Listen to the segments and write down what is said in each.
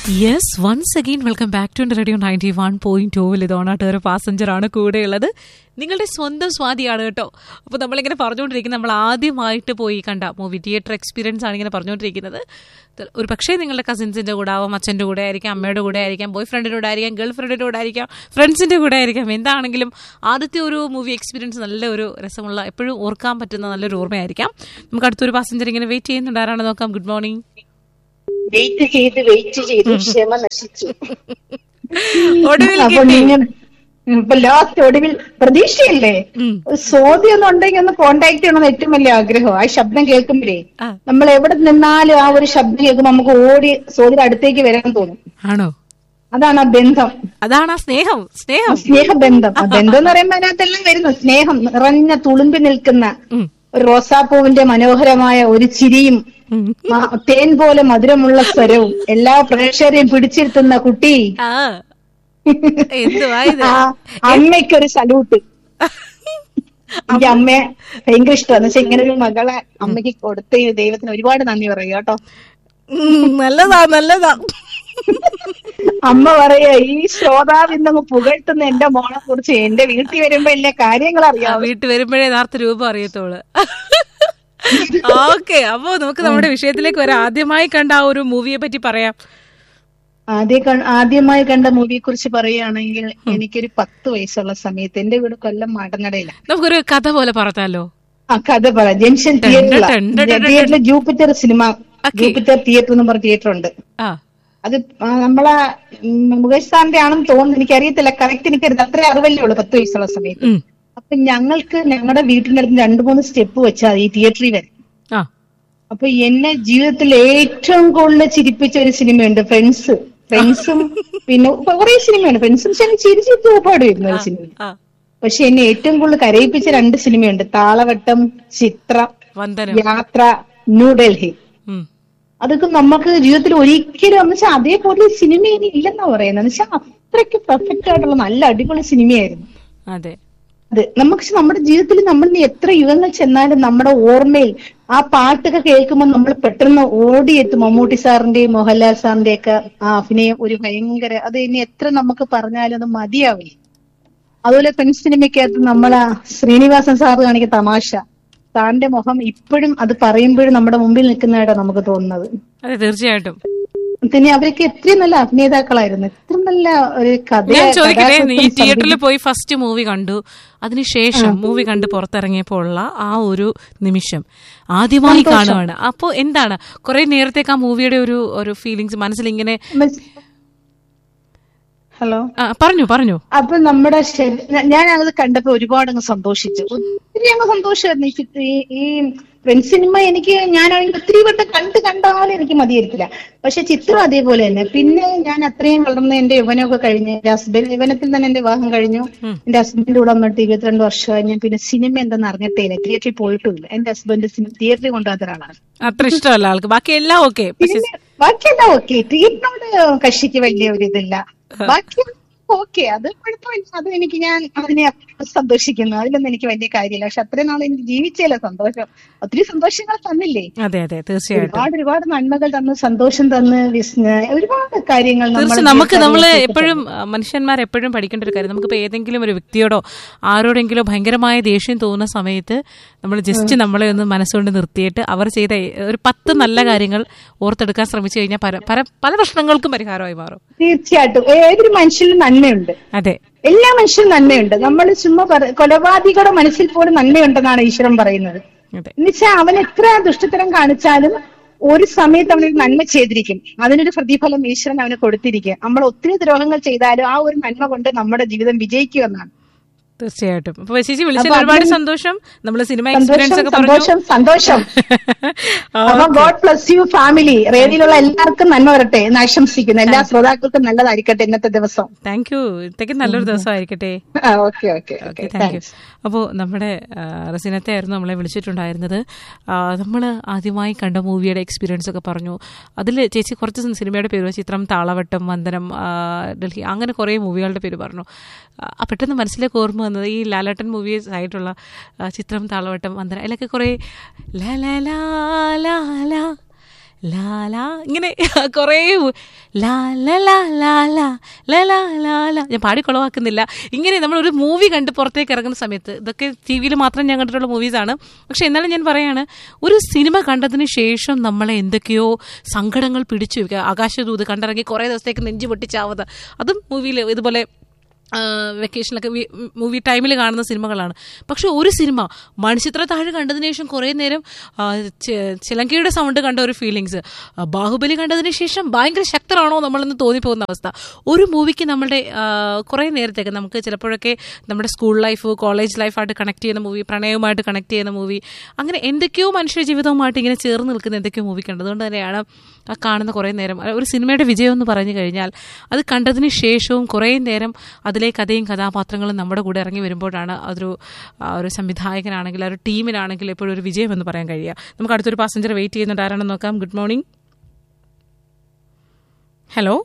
Yes once again welcome back to radio ninety one point ടൂവിൽ ഇതോണാട്ടൊരു passenger ആണ് കൂടെയുള്ളത് നിങ്ങളുടെ സ്വന്തം സ്വാതിയാണ് കേട്ടോ അപ്പോൾ നമ്മളിങ്ങനെ പറഞ്ഞുകൊണ്ടിരിക്കുന്നത് നമ്മൾ ആദ്യമായിട്ട് പോയി കണ്ട മൂവി തിയേറ്റർ എക്സ്പീരിയൻസ് ആണ് ഇങ്ങനെ പറഞ്ഞുകൊണ്ടിരിക്കുന്നത് ഒരു പക്ഷേ നിങ്ങളുടെ കസിൻസിൻ്റെ കൂടെ ആവാം അച്ഛൻ്റെ കൂടെ ആയിരിക്കാം അമ്മയുടെ കൂടെ ആയിരിക്കാം ബോയ് ഫ്രണ്ടിൻ്റെ കൂടെ ആയിരിക്കാം ഗേൾ ഫ്രണ്ടിൻ്റെ കൂടെ ആയിരിക്കാം ഫ്രണ്ട്സിൻ്റെ കൂടെ ആയിരിക്കാം എന്താണെങ്കിലും ആദ്യത്തെ ഒരു മൂവി എക്സ്പീരിയൻസ് നല്ല ഒരു രസമുള്ള എപ്പോഴും ഓർക്കാൻ പറ്റുന്ന നല്ലൊരു ഓർമ്മയായിരിക്കും നമുക്ക് അടുത്തൊരു പാസഞ്ചർ ഇങ്ങനെ വെയിറ്റ് ചെയ്യുന്നുണ്ട് ആരാണ് നോക്കാം ഗുഡ് മോർണിംഗ് വെയിറ്റ് ചെയ്ത് വെയിറ്റ് ചെയ്ത് ക്ഷമ നശിച്ചു ഒടുവിൽ അപ്പൊ കിട്ടി നിങ്ങൾ ഇപ്പൊ ലാസ്റ്റ് ഒടുവിൽ പ്രതീക്ഷയല്ലേ ഉം. സോദി ഒന്നും ഉണ്ടെങ്കിൽ ഒന്ന് കോണ്ടാക്ട് ചെയ്യണമെന്ന് ഏറ്റവും വലിയ ആഗ്രഹം ആ ശബ്ദം കേൾക്കുമ്പോഴേ ആ. നമ്മൾ എവിടെ നിന്നാലും ആ ഒരു ശബ്ദം കേൾക്കുമ്പോൾ നമുക്ക് ഓടി സോദിയുടെ അടുത്തേക്ക് വരാൻ തോന്നും ആണോ അതാണ് ആ ബന്ധം അതാണ് ആ സ്നേഹം സ്നേഹം സ്നേഹബന്ധം ആ ബന്ധം എന്ന് പറയുമ്പോ അതിനകത്തെല്ലാം വരുന്നു സ്നേഹം നിറഞ്ഞ തുളുമ്പി നിൽക്കുന്ന ഉം. ഒരു റോസാപ്പൂവിന്റെ മനോഹരമായ ഒരു ചിരിയും ഉം. മ- തേൻ പോലെ മധുരമുള്ള സ്വരവും എല്ലാ പ്രേക്ഷകരെയും പിടിച്ചിരുത്തുന്ന കുട്ടി ആ എന്തുവാ ഇത് ആ അമ്മയ്ക്കൊരു സല്യൂട്ട് എനിക്ക് അമ്മയെ ഭയങ്കര ഇഷ്ടമാണ് എന്ന് വെച്ചാൽ ഇങ്ങനെ ഒരു മകളെ അമ്മയ്ക്ക് കൊടുത്ത ഈ ദൈവത്തിന് ഒരുപാട് നന്ദി പറയുക കേട്ടോ ഉം, നല്ലതാ നല്ലതാ അമ്മ പറയാ ഈ ശ്രോതാവ് ഇന്നങ്ങ് പുകഴ്ത്തുന്ന എന്റെ മോളെ കുറിച്ച് എന്റെ വീട്ടിൽ വരുമ്പോ എല്ലാ കാര്യങ്ങൾ ആ, അറിയാം വീട്ടിൽ വരുമ്പോഴേ യഥാർത്ഥ രൂപം അറിയത്തോള് ഓക്കെ അപ്പോ നമുക്ക് നമ്മുടെ വിഷയത്തിലേക്ക് വരാം ആദ്യമായി കണ്ട ആ ഒരു മൂവിയെ പറ്റി പറയാം ആദ്യ കൺ- ആദ്യമായി കണ്ട മൂവിയെ കുറിച്ച് പറയുകയാണെങ്കിൽ എനിക്കൊരു പത്ത് വയസ്സുള്ള സമയത്ത് എന്റെ വീട് കൊല്ലം മാടനടയിലാണ് നമുക്കൊരു കഥ പോലെ പറഞ്ഞാലോ ആ കഥ പറ ജംഗ്ഷൻ ടൺ ടൺ ടൺ ടൺ തിയേറ്ററിൽ തിയേറ്ററിൽ Jupiter cinema Okay. Jupiter theatre എന്ന് പറഞ്ഞ തിയേറ്റർ ഉണ്ട് ആ അത് ആ നമ്മളെ ഉം, മുകേഷ് സാറിന്റെ ആണെന്ന് തോന്നുന്നു എനിക്കറിയത്തില്ല കറക്റ്റ് എനിക്കരുത് അത്രേ അറിവല്ലേ ഉള്ളൂ പത്ത് വയസ്സുള്ള സമയത്ത് ഉം. അപ്പൊ ഞങ്ങൾക്ക് ഞങ്ങളുടെ വീട്ടിന്റെ അടുത്ത് രണ്ടു മൂന്ന് സ്റ്റെപ്പ് വെച്ചാൽ ഈ തിയേറ്ററിൽ വരെ ആ അപ്പൊ എന്നെ ജീവിതത്തിൽ ഏറ്റവും കൂടുതൽ ചിരിപ്പിച്ച ഒരു സിനിമയുണ്ട് ഫ്രണ്ട്സ് ഫ്രണ്ട്സും പിന്നെ കുറെ സിനിമയുണ്ട് ഫ്രണ്ട്സും ശരി ചിരിച്ചിട്ട് ഒരുപാട് വരുന്ന ഒരു സിനിമ ആ പക്ഷെ എന്നെ ഏറ്റവും കൂടുതൽ കരയിപ്പിച്ച രണ്ട് സിനിമയുണ്ട് താളവട്ടം ചിത്ര വന്ദനം യാത്ര ന്യൂഡൽഹി ഉം. അതൊക്കെ നമുക്ക് ജീവിതത്തിൽ ഒരിക്കലും എന്ന് വെച്ചാൽ അതേപോലെ സിനിമ ഇനി ഇല്ലെന്നാ പറയുന്നത് എന്ന് വെച്ചാൽ അത്രയ്ക്ക് പെർഫെക്റ്റ് ആയിട്ടുള്ള നല്ല അടിപൊളി സിനിമയായിരുന്നു അതെ അത് നമുക്ക് പക്ഷെ നമ്മുടെ ജീവിതത്തിൽ നമ്മൾ ഇനി എത്ര യുഗങ്ങൾ ചെന്നാലും നമ്മുടെ ഓർമ്മയിൽ ആ പാട്ടൊക്കെ കേൾക്കുമ്പോൾ നമ്മൾ പെട്ടെന്ന് ഓടിയെത്തും മമ്മൂട്ടി സാറിന്റെയും മോഹൻലാൽ സാറിന്റെയും ഒക്കെ ആ അഭിനയം ഒരു ഭയങ്കര അത് ഇനി എത്ര നമുക്ക് പറഞ്ഞാലും അത് മതിയാവില്ല അതുപോലെ ഫ്രണ്ട്സ് സിനിമയ്ക്കകത്ത് നമ്മളെ ശ്രീനിവാസൻ സാറ് കാണിക്കുന്ന തമാശ സാറിന്റെ മുഖം ഇപ്പോഴും അത് പറയുമ്പോഴും നമ്മുടെ മുമ്പിൽ നിൽക്കുന്നതായിട്ടാണ് നമുക്ക് തോന്നുന്നത് അതെ തീർച്ചയായിട്ടും പിന്നെ അവരൊക്കെ എത്രയും നല്ല അഭിനേതാക്കളായിരുന്നു എത്ര നല്ല ഒരു കഥ ഞാൻ ചോദിക്കട്ടെ കഥാകൃത്തും ഈ തിയേറ്ററിൽ സംഗീതം- പോയി ഫസ്റ്റ് മൂവി കണ്ടു അതിനുശേഷം മൂവി കണ്ട് പുറത്തിറങ്ങിയപ്പോൾ ഉള്ള ആ ഒരു നിമിഷം ആദ്യമായി കാണുവാണ് അപ്പോ എന്താണ് കുറെ നേരത്തേക്ക് ആ മൂവിയുടെ ഒരു ഒരു ഫീലിങ്സ് മനസ്സിൽ ഇങ്ങനെ ഹലോ ആ, പറഞ്ഞു പറഞ്ഞു അപ്പൊ നമ്മുടെ ശരി- ഞാ- ഞാൻ അത് കണ്ടപ്പോ ഒരുപാട് അങ്ങ് സന്തോഷിച്ചു ഒത്തിരി അങ്ങ് സന്തോഷമായിരുന്നു ഈ ചിത്ര- ഈ- ഈ ഫ്രണ്ട്സ് സിനിമ എനിക്ക് ഞാനാണെങ്കിൽ ഒത്തിരി വട്ടം കണ്ട് കണ്ടാലും എനിക്ക് മതിയായിരിക്കില്ല പക്ഷെ ചിത്രം അതേപോലെ തന്നെ പിന്നെ ഞാൻ അത്രയും വളർന്ന് എന്റെ യൗവനമൊക്കെ കഴിഞ്ഞ് എന്റെ ഹസ്ബൻഡ് യൗവനത്തിൽ തന്നെ എന്റെ വിവാഹം കഴിഞ്ഞു എന്റെ ഹസ്ബൻഡിന്റെ കൂടെ വന്നിട്ട് ഇരുപത്തിരണ്ട് വർഷമായി ഞാൻ പിന്നെ സിനിമ എന്തെന്ന് അറിഞ്ഞിട്ടേ ഇല്ല തിയേറ്ററിൽ പോയിട്ടുമില്ല എന്റെ ഹസ്ബൻഡ് തിയേറ്ററിൽ കൊണ്ടുവന്ന ഒരാളാണ് അത്ര ഇഷ്ടമല്ല ആൾക്ക് ബാക്കി എല്ലാം ഓക്കെ പക്ഷെ പിന്നെ ബാക്കിയെല്ലാം ഓക്കെ തിയേറ്ററിനോട് കക്ഷിക്ക് വലിയ ഒരു ഇതില്ല ബാക്കി ഓക്കെ അത് കുഴപ്പമില്ല അത് എനിക്ക് ഞാൻ അതിനെ സന്തോഷിക്കുന്നു അതിലൊന്നും എനിക്ക് വലിയ കാര്യമില്ല പക്ഷെ അത്രയും നാൾ എനിക്ക് ജീവിച്ചല്ല സന്തോഷം ഒത്തിരി സന്തോഷങ്ങൾ തന്നില്ലേ അതെ അതെ തീർച്ചയായിട്ടും ഒരുപാട് ഒരുപാട് നന്മകൾ തന്ന് സന്തോഷം തന്ന് വിസ്മ ഒരുപാട് കാര്യങ്ങൾ തീർച്ചയായും നമ്മുടെ നമുക്ക് നമ്മൾ ജീവിതത്തിൽ എപ്പോഴും മനുഷ്യന്മാർ എപ്പോഴും പഠിക്കേണ്ട ഒരു കാര്യം നമുക്കിപ്പോൾ ഏതെങ്കിലും ഒരു വ്യക്തിയോടോ ആരോടെങ്കിലും ഭയങ്കരമായ ദേഷ്യം തോന്നുന്ന സമയത്ത് നമ്മൾ ജസ്റ്റ് നമ്മളെ ഒന്ന് മനസ്സുകൊണ്ട് നിർത്തിയിട്ട് അവർ ചെയ്ത ഒരു പത്ത് നല്ല കാര്യങ്ങൾ ഓർത്തെടുക്കാൻ ശ്രമിച്ചു കഴിഞ്ഞാൽ പല പല പല പ്രശ്നങ്ങൾക്കും പരിഹാരമായി മാറും തീർച്ചയായിട്ടും ഏതൊരു മനുഷ്യനും നന്മയുണ്ട് അതെ എല്ലാ മനുഷ്യനും നന്മയുണ്ട് നമ്മൾ ചുമ്മാ പറ- കൊലപാതകയുടെ മനസ്സിൽ പോലും നന്മയുണ്ടെന്നാണ് ഈശ്വരൻ പറയുന്നത് അതെ എന്നുവെച്ചാൽ അവൻ എത്ര ദുഷ്ടത്തരം കാണിച്ചാലും ഒരു സമയത്ത് അവനൊരു നന്മ ചെയ്തിരിക്കും അതിനൊരു പ്രതിഫലം ഈശ്വരൻ അവന് കൊടുത്തിരിക്കുക നമ്മൾ ഒത്തിരി ദ്രോഹങ്ങൾ ചെയ്താലും ആ ഒരു നന്മ കൊണ്ട് നമ്മുടെ ജീവിതം വിജയിക്കുക എന്നാണ് തീർച്ചയായിട്ടും അപ്പൊ ചേച്ചി വിളിച്ചതിൽ അപ്പൊ ഒരുപാട് അതിന് സന്തോഷം നമ്മൾ സിനിമ എക്സ്പീരിയൻസ് സന്തോഷം ഒക്കെ പറഞ്ഞു സന്തോഷം സന്തോഷം അപ്പൊ ഗോഡ് പ്ലസ് യു ഫാമിലി റേഡിയോയിലുള്ള എല്ലാവർക്കും നന്മ വരട്ടെ എന്ന് ആശംസിക്കുന്നു എല്ലാ ശ്രോതാക്കൾക്കും നല്ലതായിരിക്കട്ടെ ഇന്നത്തെ ദിവസം താങ്ക് യു ഇത്തേക്ക് നല്ലൊരു ദിവസമായിരിക്കട്ടെ okay okay okay okay thank you അപ്പോൾ നമ്മുടെ ആ, റസിനത്തെ ആയിരുന്നു നമ്മളെ വിളിച്ചിട്ടുണ്ടായിരുന്നത് നമ്മൾ ആദ്യമായി കണ്ട മൂവിയുടെ എക്സ്പീരിയൻസ് ഒക്കെ പറഞ്ഞു അതിൽ ചേച്ചി കുറച്ച് സിനിമയുടെ പേര് ചിത്രം താളവട്ടം വന്ദനം ആ, ഡൽഹി അങ്ങനെ കുറേ മൂവികളുടെ പേര് പറഞ്ഞു ആ, പെട്ടെന്ന് മനസ്സിലേക്ക് ഓർമ്മ വന്നത് ഈ ലാലേട്ടൻ മൂവീസ് ആയിട്ടുള്ള ആ, ചിത്രം താളവട്ടം വന്ദനം അതിലൊക്കെ കുറേ ലാ ലാ ലാ ലാ ലാ ലാല ഇങ്ങനെ കുറേ ലാ ല ലാ ലാ ലാ ല ലാ ലാ ലാ ഞാൻ പാടി കുളവാക്കുന്നില്ല ഇങ്ങനെ നമ്മളൊരു മൂവി കണ്ട് പുറത്തേക്ക് ഇറങ്ങുന്ന സമയത്ത് ഇതൊക്കെ ടി വിയിൽ മാത്രം ഞാൻ കണ്ടിട്ടുള്ള മൂവീസാണ് പക്ഷെ എന്നാലും ഞാൻ പറയാണ് ഒരു സിനിമ കണ്ടതിന് ശേഷം നമ്മളെ എന്തൊക്കെയോ സങ്കടങ്ങൾ പിടിച്ചു വെക്കുക ആകാശദൂത് കണ്ടിറങ്ങി കുറേ ദിവസത്തേക്ക് നെഞ്ചു പൊട്ടിച്ചാവുന്നത് അതും മൂവിയിൽ ഇതുപോലെ വെക്കേഷനിലൊക്കെ മൂവി ടൈമിൽ കാണുന്ന സിനിമകളാണ് പക്ഷെ ഒരു സിനിമ മണിച്ചിത്ര താഴ് കണ്ടതിന് ശേഷം കുറേ നേരം ആ, ചെ- ചിലങ്കയുടെ സൗണ്ട് കണ്ട ഒരു ഫീലിങ്സ് ബാഹുബലി കണ്ടതിന് ശേഷം ഭയങ്കര ശക്തരാണോ നമ്മളെന്ന് തോന്നിപ്പോകുന്ന അവസ്ഥ ഒരു മൂവിക്ക് നമ്മളുടെ ആ, കുറേ നേരത്തേക്ക് നമുക്ക് ചിലപ്പോഴൊക്കെ നമ്മുടെ സ്കൂൾ ലൈഫ് കോളേജ് ലൈഫായിട്ട് കണക്ട് ചെയ്യുന്ന മൂവി പ്രണയവുമായിട്ട് കണക്ട് ചെയ്യുന്ന മൂവി അങ്ങനെ എന്തൊക്കെയോ മനുഷ്യ ജീവിതവുമായിട്ട് ഇങ്ങനെ ചേർന്ന് നിൽക്കുന്ന എന്തൊക്കെയോ മൂവി കണ്ടത് അതുകൊണ്ട് തന്നെയാണ് ആ കാണുന്ന കുറേ നേരം അല്ല, ഒരു സിനിമയുടെ വിജയം എന്ന് പറഞ്ഞു കഴിഞ്ഞാൽ അത് കണ്ടതിന് ശേഷവും കുറേ നേരം അതിലെ കഥയും കഥാപാത്രങ്ങളും നമ്മുടെ കൂടെ ഇറങ്ങി വരുമ്പോഴാണ് അതൊരു ആ, ഒരു സംവിധായകനാണെങ്കിൽ ആ ഒരു ടീമിനാണെങ്കിൽ എപ്പോഴും ഒരു വിജയം എന്ന് പറയാൻ കഴിയുക നമുക്ക് അടുത്തൊരു പാസഞ്ചർ വെയിറ്റ് ചെയ്യുന്നുണ്ട് ആരാണെന്ന് നോക്കാം ഗുഡ് മോർണിംഗ് ഹലോ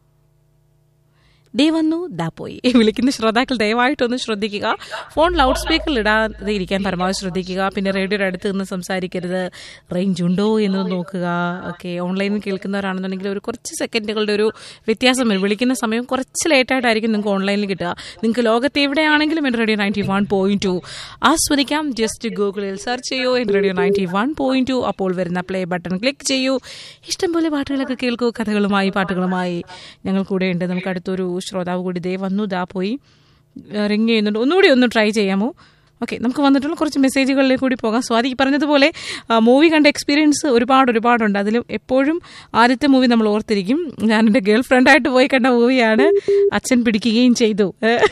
ദേ വന്നു ദാ പോയി വിളിക്കുന്ന ശ്രോതാക്കൾ ദയവായിട്ടൊന്ന് ശ്രദ്ധിക്കുക ഫോൺ ലൗഡ് സ്പീക്കറിൽ ഇടാതെ ഇരിക്കാൻ പരമാവധി ശ്രദ്ധിക്കുക പിന്നെ റേഡിയോയുടെ അടുത്ത് നിന്ന് സംസാരിക്കരുത് റേഞ്ച് ഉണ്ടോ എന്ന് നോക്കുക ഓക്കെ ഓൺലൈനിൽ കേൾക്കുന്നവരാണെന്നുണ്ടെങ്കിൽ ഒരു കുറച്ച് സെക്കൻഡുകളുടെ ഒരു വ്യത്യാസം വരും വിളിക്കുന്ന സമയം കുറച്ച് ലേറ്റായിട്ടായിരിക്കും നിങ്ങൾക്ക് ഓൺലൈനിൽ കിട്ടുക നിങ്ങൾക്ക് ലോകത്ത് എവിടെയാണെങ്കിലും എൻ്റെ radio ninety one point two ആസ്വദിക്കാം ജസ്റ്റ് ഗൂഗിളിൽ സെർച്ച് ചെയ്യൂ എൻ്റെ radio ninety one point two അപ്പോൾ വരുന്ന പ്ലേ ബട്ടൺ ക്ലിക്ക് ചെയ്യൂ ഇഷ്ടംപോലെ പാട്ടുകളൊക്കെ കേൾക്കൂ കഥകളുമായി പാട്ടുകളുമായി ഞങ്ങൾ കൂടെയുണ്ട് നമുക്ക് അടുത്തൊരു ശ്രോതാവ് കൂടി ദേ വന്നു ദാ പോയി റിങ് ചെയ്യുന്നുണ്ട് ഒന്നുകൂടി ഒന്ന് ട്രൈ ചെയ്യാമോ ഓക്കെ നമുക്ക് വന്നിട്ടുള്ള കുറച്ച് മെസ്സേജുകളിലേക്ക് കൂടി പോകാം സ്വാതി ഈ പറഞ്ഞതുപോലെ മൂവി കണ്ട എക്സ്പീരിയൻസ് ഒരുപാട് ഒരുപാടുണ്ട് അതിലും എപ്പോഴും ആദ്യത്തെ മൂവി നമ്മൾ ഓർത്തിരിക്കും ഞാൻ എൻ്റെ ഗേൾ ഫ്രണ്ടായിട്ട് പോയി കണ്ട മൂവിയാണ് അച്ഛൻ പിടിക്കുകയും ചെയ്തു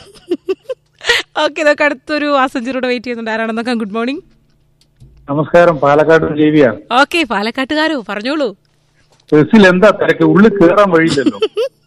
ഓക്കെ ഇതൊക്കെ അടുത്തൊരു ആസഞ്ചിലൂടെ വെയിറ്റ് ചെയ്യുന്നുണ്ട് ആരാണെന്ന് നോക്കാം ഗുഡ് മോർണിംഗ് നമസ്കാരം പാലക്കാട് ജീവിയാണ് ഓക്കെ പാലക്കാട്ടുകാരോ പറഞ്ഞോളൂ ബസ്സിൽ എന്താ തിരക്ക് ഉള്ളിൽ കേറാൻ വഴിയില്ലല്ലോ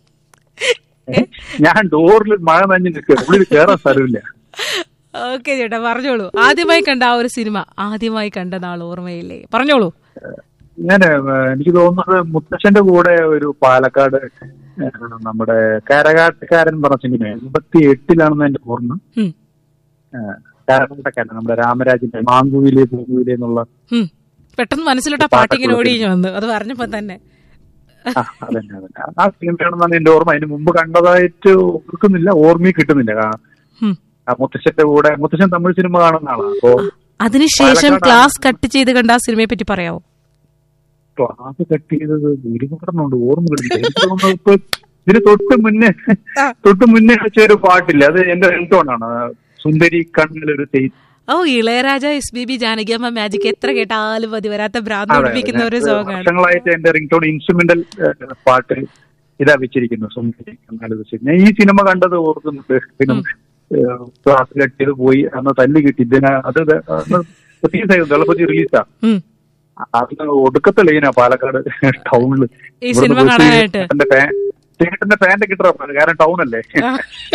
ഞാൻ ഡോറിൽ മഴ നഞ്ഞ് നിൽക്കുക ഉള്ളിൽ കേറാൻ സ്ഥലമില്ല ഓക്കെ ചേട്ടാ പറഞ്ഞോളൂ ആദ്യമായി കണ്ട ആ ഒരു സിനിമ ആദ്യമായി കണ്ട നാൾ ഓർമ്മയില്ലേ പറഞ്ഞോളൂ ഞാൻ എനിക്ക് തോന്നുന്നത് മുത്തച്ഛന്റെ കൂടെ ഒരു പാലക്കാട് ഏഹ്, നമ്മുടെ കരകാട്ടുകാരൻ പറഞ്ഞ സിനിമ എൺപത്തി എട്ടിലാണെന്ന് എന്റെ ഓർമ്മ ഉം, ഏഹ്, കരകാട്ടക്കാരൻ നമ്മുടെ രാമരാജിന്റെ മാങ്കുവിലെ പൂങ്കുവിലെ എന്നുള്ള ഉം. പെട്ടെന്ന് മനസ്സിലോട്ട് ആ പാട്ടിങ്ങനെ ഓടി വന്നു അത് പറഞ്ഞപ്പോ തന്നെ ആ, അതന്നെ അതന്നെ ആ സിനിമയാണെന്നാണ് എന്റെ ഓർമ്മ അതിന് മുമ്പ് കണ്ടതായിട്ട് ഓർക്കുന്നില്ല ഓർമ്മയിൽ കിട്ടുന്നില്ല കാ- ഉം. ആ മുത്തച്ഛന്റെ കൂടെ മുത്തച്ഛൻ തമിഴ് സിനിമ കാണുന്ന ആളാണ് അപ്പോ അതിനുശേഷം പാലക്കാടാണ്. ക്ലാസ് കട്ട് ചെയ്ത് കണ്ട ആ സിനിമയെ പറ്റി പറയാവോ ക്ലാസ് കട്ട് ചെയ്തത് ഒരുപാടുണ്ട് ഓർമ്മ കിട്ടുന്നില്ല എനിക്ക് തോന്നുന്നു ഇപ്പൊ ഇതിന് തൊട്ട് മുന്നേ തൊട്ട് മുന്നേ വെച്ച ഒരു പാട്ടില്ല അത് എന്റെ റിംഗ്ടോണാണ് സുന്ദരി കണ്ണിലൊരു തെയ്ത്ത് ഓ ഇളയരാജ എസ് ബി ബി ജാനകിയമ്മ മാജിക് എത്ര കേട്ടാലും മതി വരാത്ത ഭ്രാന്ത് അതെ, പിടിപ്പിക്കുന്ന ഒരു അതെ. സോങ് ആണ് വർഷങ്ങളായിട്ട് എന്റെ റിംഗ്ടോൺ ഇൻസ്ട്രുമെന്റൽ പാട്ട് ഇതാ വെച്ചിരിക്കുന്നു സുന്ദരി കണ്ണാലൊരു തെയ്ത്ത്. ഞാൻ ഈ സിനിമ കണ്ടത് ഓർക്കുന്നുണ്ട് പിന്നെ ക്ലാസ് കട്ട് ചെയ്ത് പോയി അന്ന് തല്ല് കിട്ടി ഇതിന് അത് ദ- അന്ന് റിലീസായിരുന്നു ദളപതി റിലീസാ ഉം. അന്ന് ഒടുക്കത്തെ ലൈനാ പാലക്കാട് ടൗണില് ഈ സിനിമ കാണാനായിട്ട് ചേട്ടന്റെ പാൻ ചേട്ടന്റെ പാന്റ് കിട്ടാ കാരണം ടൗൺ അല്ലേ ആ.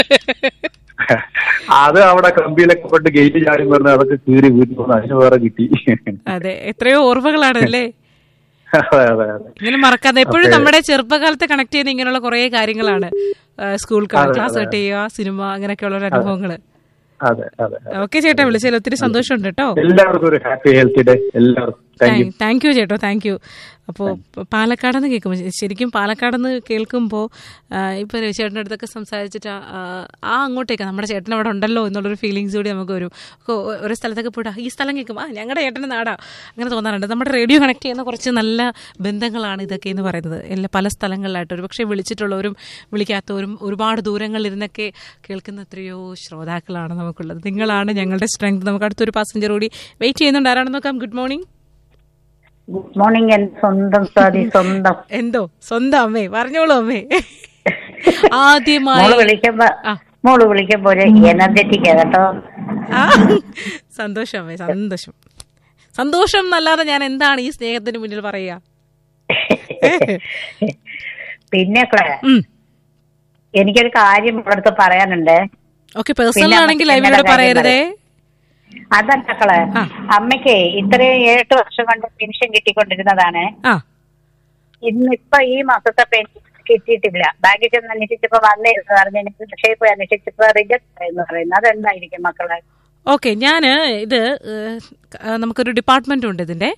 അത് അവിടെ കമ്പിയിലൊക്കെ കൊണ്ട് ഗേറ്റ് ചാടി പറഞ്ഞ് അതൊക്കെ കീറി വീട്ടിൽ വന്ന് അതിന് വേറെ കിട്ടി അതെ എത്രയോ ഓർമ്മകളാണ് അല്ലേ അതെ അതെ അതെ ഇങ്ങനെ മറക്കാതെ എപ്പോഴും Okay. നമ്മുടെ ചെറുപ്പകാലത്തെ കണക്ട് ചെയ്യുന്ന ഇങ്ങനെയുള്ള കുറെ കാര്യങ്ങളാണ് ആ, സ്കൂൾ അതെ, ക്ലാസ് അതെ. കട്ട് ചെയ്യുക സിനിമ അങ്ങനെയൊക്കെയുള്ള ഒരു അനുഭവങ്ങള് അതെ അതെ അതെ. ഓക്കെ ചേട്ടാ വിളിച്ചതിൽ ഒത്തിരി സന്തോഷമുണ്ട് കേട്ടോ എല്ലാവർക്കും ഒരു ഹാപ്പി ഹെൽത്തി ഡേ എല്ലാവർക്കും താങ്ക് യു താങ്ക് യു ചേട്ടോ താങ്ക് യു അപ്പോൾ പാലക്കാടെന്ന് കേൾക്കുമ്പോൾ ശരിക്കും പാലക്കാടെന്ന് കേൾക്കുമ്പോൾ ഇപ്പോൾ രവിചേട്ടൻ്റെ അടുത്തൊക്കെ സംസാരിച്ചിട്ട് ആ, ആ അങ്ങോട്ടേക്ക് നമ്മുടെ ചേട്ടൻ അവിടെ ഉണ്ടല്ലോ എന്നുള്ളൊരു ഫീലിങ്സ് കൂടി നമുക്ക് വരും ഒക്കെ ഒ- ഒരു സ്ഥലത്തൊക്കെ പോയിട്ട് ഈ സ്ഥലം കേൾക്കും ആ ഞങ്ങളുടെ ചേട്ടൻ്റെ നാടാ അങ്ങനെ തോന്നാറുണ്ട് നമ്മുടെ റേഡിയോ കണക്ട് ചെയ്യുന്ന കുറച്ച് നല്ല ബന്ധങ്ങളാണ് ഇതൊക്കെ എന്ന് പറയുന്നത് എല്ലാ പല സ്ഥലങ്ങളിലായിട്ട് ഒരു പക്ഷേ വിളിച്ചിട്ടുള്ളവരും വിളിക്കാത്തവരും ഒരുപാട് ദൂരങ്ങളിലിരുന്നൊക്കെ കേൾക്കുന്ന എത്രയോ ശ്രോതാക്കളാണ് നമുക്കുള്ളത് നിങ്ങളാണ് ഞങ്ങളുടെ സ്ട്രെങ്ത് നമുക്ക് അടുത്തൊരു പാസഞ്ചർ കൂടി വെയിറ്റ് ചെയ്യുന്നുണ്ട് ആരാണെന്ന് നോക്കാം ഗുഡ് മോർണിംഗ് ഗുഡ് മോർണിംഗ് എന്റെ സ്വന്തം സ്വാതി സ്വന്തം എന്തോ സ്വന്തം അമ്മേ പറഞ്ഞോളൂ അമ്മേ ആദ്യമായി മോള് വിളിക്കുമ്പോ ആ. മോള് വിളിക്കുമ്പോ ഒരു എനർജറ്റിക് കേട്ടോ ആ, സന്തോഷം അമ്മേ സന്തോഷം സന്തോഷം എന്നല്ലാതെ ഞാൻ എന്താണ് ഈ സ്നേഹത്തിന് മുന്നിൽ പറയുക പിന്നെ ക്ലേ, ഉം. എനിക്കൊരു കാര്യം ഇവിടുത്തെ പറയാനുണ്ട് ഓക്കെ പേഴ്സണൽ പിന്നെ ആണെങ്കിൽ ഞങ്ങളുടെ ലൈവിലൂടെ കാര്യം പറയരുതേ അതല്ലക്കളെ ആ. അമ്മയ്ക്ക് ഇത്രയും ഏട്ട് വർഷം കൊണ്ട് പെൻഷൻ കിട്ടിക്കൊണ്ടിരുന്നതാണ് ആ ഇന്നിപ്പൊ ഈ മാസത്തെ പെൻഷൻ കിട്ടിയിട്ടില്ല ബാങ്കിൽ ചെന്ന് അന്വേഷിച്ചപ്പോ വന്നിരുന്നു പറഞ്ഞു പക്ഷേ പോയി അന്വേഷിച്ചപ്പോ റിജക്ട് എന്ന് പറയുന്നത് അതെന്തായിരിക്കും മക്കളെ ഓക്കെ ഞാൻ ഇത് ഏഹ്, ക- നമുക്കൊരു ഡിപ്പാർട്ട്മെന്റ് ഉണ്ട് ഇതിന്റെ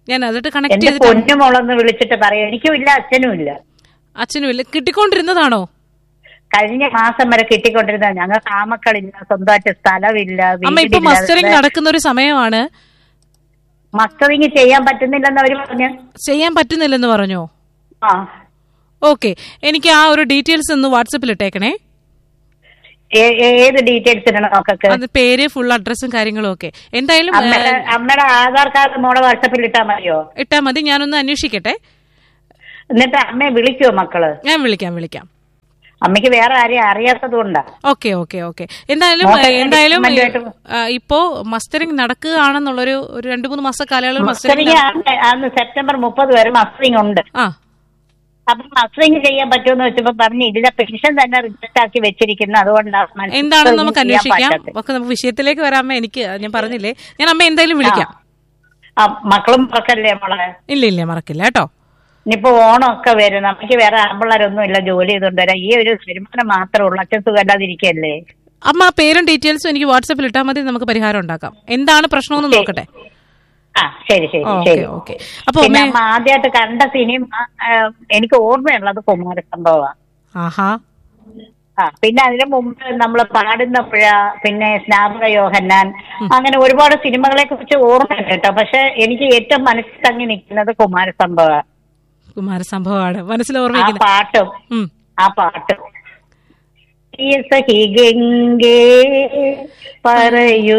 ഞാൻ അതിട്ട് കണക്ട് എന്റെ ചെയ്തിട്ട് പൊന്നുമോളൊന്ന് വിളിച്ചിട്ട് പറയാം എനിക്കും ഇല്ല അച്ഛനും ഇല്ല അച്ഛനും ഇല്ല കിട്ടിക്കൊണ്ടിരുന്നതാണോ കഴിഞ്ഞ മാസം വരെ കിട്ടിക്കൊണ്ടിരുന്ന ഞങ്ങൾക്ക് ആമക്കളില്ല സ്വന്തമായിട്ട് സ്ഥലമില്ല അമ്മ ഇപ്പൊ വീടില്ല മസ്റ്ററിംഗ് നടക്കുന്ന ഒരു സമയമാണ് മസ്റ്ററിങ് ചെയ്യാൻ പറ്റുന്നില്ലെന്ന് അവര് പറഞ്ഞു ചെയ്യാൻ പറ്റുന്നില്ലെന്ന് പറഞ്ഞോ ആ ഓക്കെ എനിക്ക് ആ ഒരു ഡീറ്റെയിൽസ് ഒന്ന് വാട്സപ്പിൽ ഇട്ടേക്കണേ ഏ- ഏ- ഏത് ഡീറ്റെയിൽസ് ഇടണം നോക്കൊക്കെ അത് പേര് ഫുൾ അഡ്രസ്സും കാര്യങ്ങളും ഒക്കെ എന്തായാലും അമ്മയുടെ അമ്മയുടെ ആധാർ കാർഡ് മോളെ വാട്സപ്പിൽ ഇട്ടാ മതിയോ ഇട്ടാ മതി ഞാനൊന്ന് അന്വേഷിക്കട്ടെ എന്നിട്ട് അമ്മയെ വിളിക്കുവോ മക്കള് ഞാൻ വിളിക്കാം വിളിക്കാം അമ്മയ്ക്ക് വേറെ ആരെയും അറിയാത്തത് കൊണ്ടാ ഓക്കെ ഓക്കെ ഓക്കെ എന്തായാലും നോക്കാം, ഏ, എന്തായാലും document ആയിട്ട് ആ, ഇപ്പോ മസ്റ്ററിംഗ് നടക്കുകയാണെന്നുള്ളൊരു ഒരു രണ്ടു മൂന്ന് മാസ കാലയളവിൽ മസ്റ്ററിങ് മസ്റ്ററിംഗ് അന്ന് സെപ്റ്റംബർ മുപ്പത് വരെ മസ്റ്ററിങ് ഉണ്ട് ആ അപ്പൊ മസ്റ്ററിങ് ചെയ്യാൻ പറ്റുമെന്ന് വെച്ചപ്പോ പറഞ്ഞു ഇല്ല പെൻഷൻ തന്നെ റിജക്ട് ആക്കി വെച്ചിരിക്കുന്നു അതുകൊണ്ടാണ് മസ്റ്ററിങ് എന്താണെന്ന് നമുക്ക് ചെയ്യാൻ അന്വേഷിക്കാം പറ്റാത്തത്. ഒക്കെ നമുക്ക് വിഷയത്തിലേക്ക് വരാമേ എനിക്ക് ഞാൻ പറഞ്ഞില്ലേ ഞാൻ അമ്മ എന്തായാലും വിളിക്കാം ആ, മക്കളും മറക്കല്ലേ മോളെ ഇല്ല ഇല്ല മറക്കില്ല കേട്ടോ ഇനിയിപ്പോ ഓണമൊക്കെ വരും നമുക്ക് വേറെ ആമ്പിള്ളേരൊന്നും ഇല്ല ജോലി ചെയ്തുകൊണ്ട് വരാം ഈ ഒരു വരുമാനം മാത്രമേ ഉള്ളൂ അച്ഛൻ സുഖമല്ലാതിരിക്കല്ലേ അമ്മ ആ പേരും ഡീറ്റെയിൽസും എനിക്ക് വാട്സപ്പിൽ ഇട്ടാൽ മതി നമുക്ക് പരിഹാരം ഉണ്ടാക്കാം എന്താണ് പ്രശ്നമെന്ന് നോക്കട്ടെ ആ ശരി ശരി ഓക്കെ ശരി ഓക്കെ അപ്പൊ പിന്നെ അമ്മേ അമ്മ ആദ്യമായിട്ട് കണ്ട സിനിമ ആ, എനിക്ക് ഓർമ്മയുള്ളത് കുമാര സംഭവമാണ് ആഹാ ആ പിന്നെ അതിനു മുമ്പ് നമ്മൾ പാടുന്നപ്പുഴ പിന്നെ സ്നാപക യോഹന്നാൻ അങ്ങനെ ഒരുപാട് സിനിമകളെ കുറിച്ച് ഓർമ്മയുണ്ട് കേട്ടോ പക്ഷെ എനിക്ക് ഏറ്റവും മനസ്സിൽ തങ്ങി നിൽക്കുന്നത് കുമാര സംഭവ കുമാരസംഭവമാണ് മനസ്സിൽ ആ ഓർമ്മിക്കുന്നത് പാട്ടും ഉം. ആ പാട്ട് പ്രിയ സഖി ഗംഗേ പറയൂ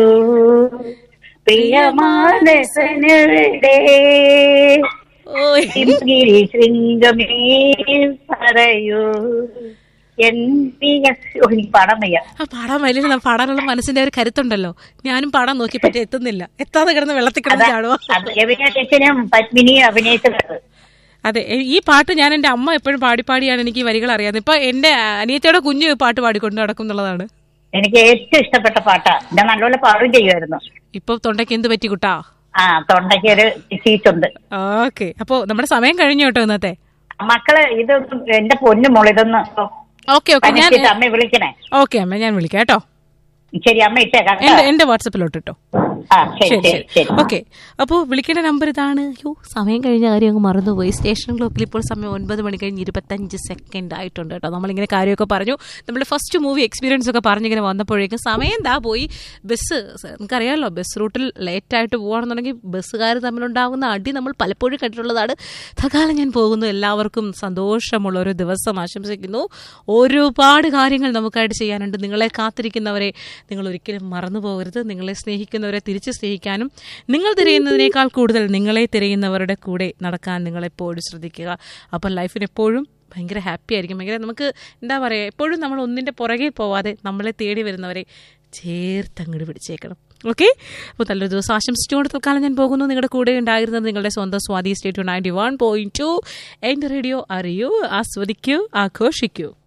പ്രിയമാനസനുടെ ഓയ്. ഗിരി ശൃംഗമേ പറയൂ എൻ പ്രിയ ഓ, എനിക്ക് പാടാൻ വയ്യ ആ പാടാൻ വലിയ പാടാനുള്ള മനസ്സിന്റെ ഒരു കരുത്തുണ്ടല്ലോ ഞാനും പാടാൻ നോക്കി പറ്റി എത്തുന്നില്ല എത്താതെ കിടന്ന് വെള്ളത്തിൽ കിടന്ന് ചാടുവോ അത് യമുന ചേച്ചനും പത്മിനിയും അഭിനയിച്ചത് അതെ എ- ഈ പാട്ട് ഞാൻ എന്റെ അമ്മ എപ്പോഴും പാടി പാടിയാണ് എനിക്ക് ഈ വരികൾ അറിയാതെ ഇപ്പൊ എന്റെ അനിയത്തിയുടെ കുഞ്ഞു ഈ പാട്ട് പാടിക്കൊണ്ട് നടക്കും എന്നുള്ളതാണ് എനിക്ക് ഏറ്റവും ഇഷ്ടപ്പെട്ട പാട്ടാ ഞാൻ നല്ലപോലെ പാടും ചെയ്യുമായിരുന്നു ഇപ്പൊ തൊണ്ടയ്ക്ക് എന്ത് പറ്റി കുട്ടാ ആ തൊണ്ടയ്ക്ക് ഒരു ഡിസീസുണ്ട് ഓക്കെ അപ്പൊ നമ്മുടെ സമയം കഴിഞ്ഞു കേട്ടോ ഇന്നത്തെ മക്കള് ഇത് എന്റെ പൊന്നു മോൾ ഇതൊന്ന് ഓക്കെ ഓക്കെ ഞാൻ പരീക്ഷിച്ച് അമ്മയെ വിളിക്കണേ ഓക്കെ അമ്മ ഞാൻ വിളിക്കാം കേട്ടോ ശരി അമ്മ ഇട്ടേക്കാം കേട്ടോ. എന്റെ എന്റെ വാട്സപ്പിലോട്ട് ഇട്ടോ ആ ശരി ശരി ശരി ശരി ഓക്കെ അപ്പോൾ വിളിക്കേണ്ട നമ്പർ ഇതാണ് യോ സമയം കഴിഞ്ഞ കാര്യം അങ്ങ് മറന്നുപോയി സ്റ്റേഷൻ ക്ലോക്കിൽ ഇപ്പോൾ സമയം ഒൻപത് മണി കഴിഞ്ഞ് ഇരുപത്തഞ്ച് സെക്കൻഡ് ആയിട്ടുണ്ട് കേട്ടോ നമ്മളിങ്ങനെ കാര്യമൊക്കെ പറഞ്ഞു നമ്മൾ ഫസ്റ്റ് മൂവി എക്സ്പീരിയൻസ് ഒക്കെ പറഞ്ഞിങ്ങനെ വന്നപ്പോഴേക്കും സമയം എന്താ പോയി ബസ് നമുക്കറിയാമല്ലോ ബസ് റൂട്ടിൽ ലേറ്റ് ആയിട്ട് പോവുകയാണെന്നുണ്ടെങ്കിൽ ബസ്സുകാർ തമ്മിലുണ്ടാകുന്ന അടി നമ്മൾ പലപ്പോഴും കണ്ടിട്ടുള്ളതാണ് തൽക്കാലം ഞാൻ പോകുന്നു എല്ലാവർക്കും സന്തോഷമുള്ള ഒരു ദിവസം ആശംസിക്കുന്നു ഒരുപാട് കാര്യങ്ങൾ നമുക്കായിട്ട് ചെയ്യാനുണ്ട് നിങ്ങളെ കാത്തിരിക്കുന്നവരെ നിങ്ങൾ ഒരിക്കലും മറന്നു പോകരുത് നിങ്ങളെ സ്നേഹിക്കുന്നവരെ തിരിച്ച് സ്നേഹിക്കാനും നിങ്ങൾ തിരയുന്നതിനേക്കാൾ കൂടുതൽ നിങ്ങളെ തിരയുന്നവരുടെ കൂടെ നടക്കാൻ നിങ്ങളെപ്പോഴും ശ്രദ്ധിക്കുക അപ്പോൾ ലൈഫിന് എപ്പോഴും ഭയങ്കര ഹാപ്പി ആയിരിക്കും ഭയങ്കര നമുക്ക് എന്താ പറയുക എപ്പോഴും നമ്മൾ ഒന്നിൻ്റെ പുറകെ പോവാതെ നമ്മളെ തേടി വരുന്നവരെ ചേർത്തങ്ങോട്ട് പിടിച്ചേക്കണം ഓക്കെ അപ്പോൾ നല്ലൊരു ദിവസം ആശംസിച്ചുകൊണ്ട് തൽക്കാലം ഞാൻ പോകുന്നു നിങ്ങളുടെ കൂടെ ഉണ്ടായിരുന്നത് നിങ്ങളുടെ സ്വന്തം Swathi state ninety one point two എൻ്റെ റേഡിയോ അറിയൂ ആസ്വദിക്കൂ ആഘോഷിക്കൂ